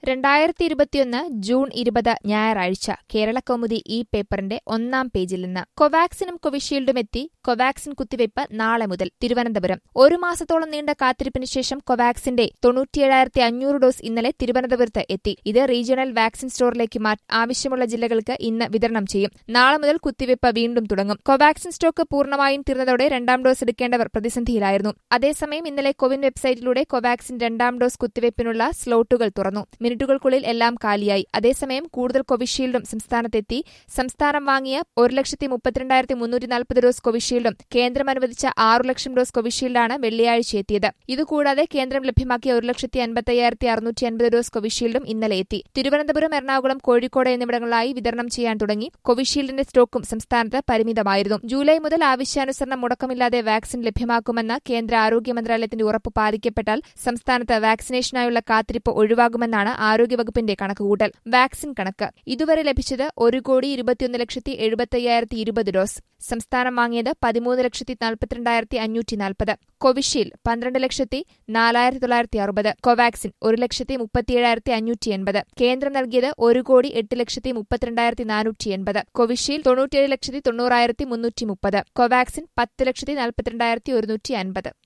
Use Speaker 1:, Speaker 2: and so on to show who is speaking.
Speaker 1: രണ്ടായിരത്തി ഇരുപത്തിയൊന്ന് ജൂൺ ഇരുപത് ഞായറാഴ്ച കേരളകൗമുദി ഈ പേപ്പറിന്റെ ഒന്നാം പേജിൽ നിന്ന് കൊവാക്സിനും കോവിഷീൽഡും എത്തി കൊവാക്സിൻ കുത്തിവയ്പ് നാളെ മുതൽ തിരുവനന്തപുരം ഒരു മാസത്തോളം നീണ്ട കാത്തിരിപ്പിന് ശേഷം കൊവാക്സിന്റെ തൊണ്ണൂറ്റിയേഴായിരത്തി അഞ്ഞൂറ് ഡോസ് ഇന്നലെ തിരുവനന്തപുരത്ത് എത്തി ഇത് റീജിയണൽ വാക്സിൻ സ്റ്റോറിലേക്ക് മാറ്റി ആവശ്യമുള്ള ജില്ലകൾക്ക് ഇന്ന് വിതരണം ചെയ്യും നാളെ മുതൽ കുത്തിവയ്പ് വീണ്ടും തുടങ്ങും കൊവാക്സിൻ സ്റ്റോക്ക് പൂർണ്ണമായും തീർന്നതോടെ രണ്ടാം ഡോസ് എടുക്കേണ്ടവർ പ്രതിസന്ധിയിലായിരുന്നു അതേസമയം ഇന്നലെ കോവിൻ വെബ്സൈറ്റിലൂടെ കൊവാക്സിൻ രണ്ടാം ഡോസ് കുത്തിവയ്പ്പിനുള്ള സ്ലോട്ടുകൾ തുറന്നു മിനിറ്റുകൾക്കുള്ളിൽ എല്ലാം കാലിയായി അതേസമയം കൂടുതൽ കോവിഷീൽഡും സംസ്ഥാനത്തെത്തി സംസ്ഥാനം വാങ്ങിയ ഒരു ലക്ഷത്തി മുപ്പത്തിരണ്ടായിരത്തി മുന്നൂറ്റി നാൽപ്പത് ഡോസ് കോവിഷീൽഡും കേന്ദ്രം അനുവദിച്ച ആറു ലക്ഷം ഡോസ് കോവിഷീൽഡാണ് വെള്ളിയാഴ്ച എത്തിയത് ഇതുകൂടാതെ കേന്ദ്രം ലഭ്യമാക്കിയ ഒരു ലക്ഷത്തി അൻപത്തയ്യായിരത്തി അറുന്നൂറ്റി അൻപത് ഡോസ് കോവിഷീൽഡും ഇന്നലെ എത്തി തിരുവനന്തപുരം എറണാകുളം കോഴിക്കോട് എന്നിവിടങ്ങളിലായി വിതരണം ചെയ്യാൻ തുടങ്ങി കോവിഷീൽഡിന്റെ സ്റ്റോക്കും സംസ്ഥാനത്ത് പരിമിതമായിരുന്നു ജൂലൈ മുതൽ ആവശ്യാനുസരണം മുടക്കമില്ലാതെ വാക്സിൻ ലഭ്യമാക്കുമെന്ന കേന്ദ്ര ആരോഗ്യ മന്ത്രാലയത്തിന്റെ ഉറപ്പ് പാലിക്കപ്പെട്ടാൽ സംസ്ഥാനത്ത് വാക്സിനേഷനായുള്ള കാത്തിരിപ്പ് ഒഴിവാകുമെന്നാണ് ആരോഗ്യവകുപ്പിന്റെ കണക്കുകൂട്ടൽ വാക്സിൻ കണക്ക് ഇതുവരെ ലഭിച്ചത് ഒരു കോടി ഇരുപത്തിയൊന്ന് ലക്ഷത്തി എഴുപത്തയ്യായിരത്തി ഇരുപത് ഡോസ് സംസ്ഥാനം വാങ്ങിയത് പതിമൂന്ന് ലക്ഷത്തി നാൽപ്പത്തിരണ്ടായിരത്തി അഞ്ഞൂറ്റി നാൽപ്പത് കോവിഷീൽഡ് പന്ത്രണ്ട് ലക്ഷത്തി നാലായിരത്തി തൊള്ളായിരത്തി അറുപത് കോവാക്സിൻ ഒരു ലക്ഷത്തി മുപ്പത്തിയേഴായിരത്തി അഞ്ഞൂറ്റി എൺപത് കേന്ദ്രം നൽകിയത് ഒരു കോടി എട്ട് ലക്ഷത്തി മുപ്പത്തിരണ്ടായിരത്തി നാനൂറ്റി എൺപത് കോവിഷീൽഡ് തൊണ്ണൂറ്റിയേഴ് ലക്ഷത്തി തൊണ്ണൂറായിരത്തി മുന്നൂറ്റി മുപ്പത് കോവാക്സിൻ പത്ത് ലക്ഷത്തി നാൽപ്പത്തിരണ്ടായിരത്തി ഒരുന്നൂറ്റി അൻപത്